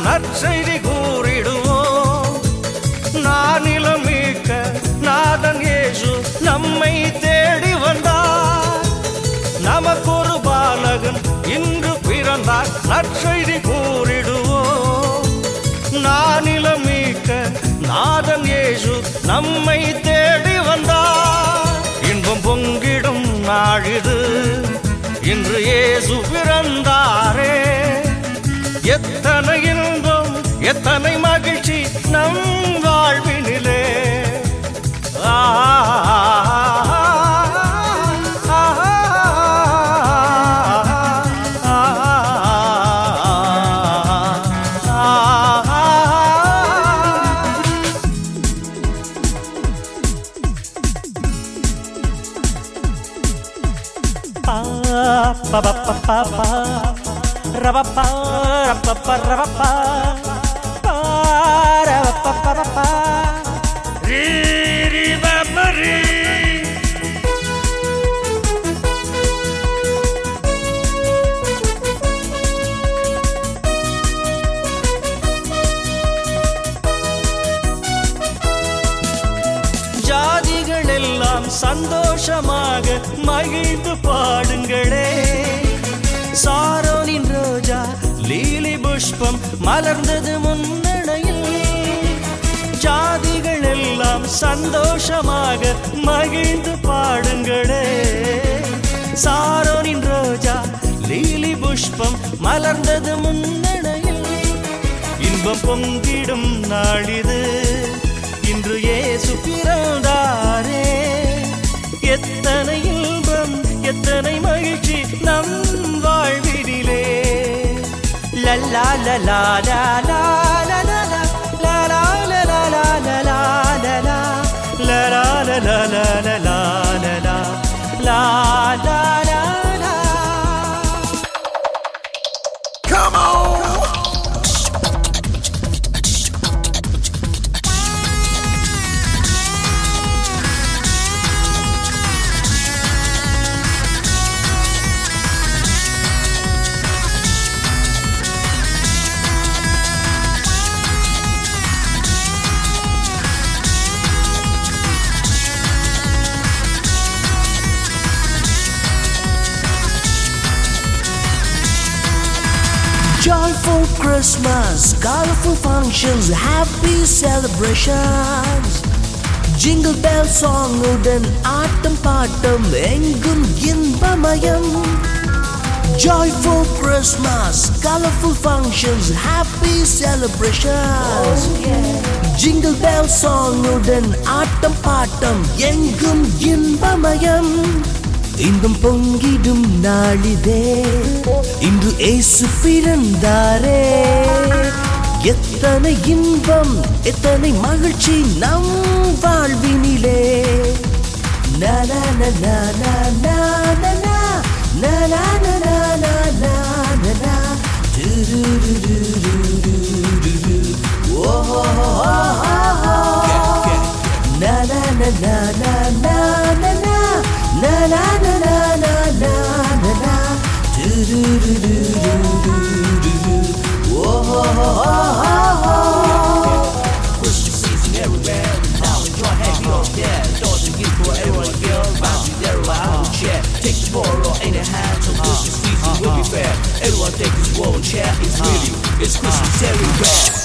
நற்செய்தி கூறிடுவோம் நானிலம் மீட்க நாதன் இயேசு நம்மை தேடி வந்தார் நமக்கொரு பாலகன் இன்று பிறந்தார் நற்செய்தி கூறிடுவோம் நானிலம் மீட்க நாதன் இயேசு நம்மை தேடி வந்தார் இன்பம் பொங்கிடும் நாழிது இன்று இயேசு பிறந்தாரே எத்தனை இன்பம் எத்தனை மகிழ்ச்சி நம் வாழ்வினிலே ஆ, ஆ, ஆ pa pa pa pa pa pa ra pa pa ra pa pa ra pa pa pa ra pa pa pa pa Ri, ri, ba, ba, ri. ஜாதிகள் எல்லாம் சந்தோஷமாக மகிழ்ந்து பாடுங்களே சாரோனின் ரோஜா லீலி புஷ்பம் மலர்ந்தது முன்னடையில் ஜாதிகள் எல்லாம் சந்தோஷமாக மகிழ்ந்து பாடுங்களே சாரோனின் ரோஜா லீலி புஷ்பம் மலர்ந்தது முன்னடையில் இன்பம் பொங்கிடும் நாளிது இன்று இயேசு பிறந்தாரே எத்தனை இன்பம் எத்தனை மகிழ்ச்சி நம் வாழ்வினிலே லல்லா லலா லலா லலா லலா லலா லலா லலா லலா லலா லலா லலா லலா லலா லலா Come on! Joyful Christmas, colorful functions, happy celebrations. Jingle bell songuடன் ஆட்டம் பாட்டம் எங்கும் இன்பமயம் Joyful Christmas, colorful functions, happy celebrations. Jingle bell songuடன் ஆட்டம் பாட்டம் எங்கும் இன்பமயம் இன்பம் பொங்கிடும் நாளிதே இன்று ஏசு பிறந்தாரே எத்தனை இன்பம் எத்தனை மகிழ்ச்சி நம் வாழ்வினிலே நா நா நா நா நா நா நா நா நா நா நா நா நா நா நா நா டு-டு-டு-டு-டு-டு-டு-டு. ஓ-ஹோ-ஹோ-ஹோ-ஹோ. Na na na na na na na na na na na na na na na na do do do do do do do do oh ho ho ho ho Christmas season everywhere now enjoy happy all there doors to give for everyone here round you there I will share take the photo in your hand so Christmas season will be fair everyone take this world share it's really it's Christmas everywhere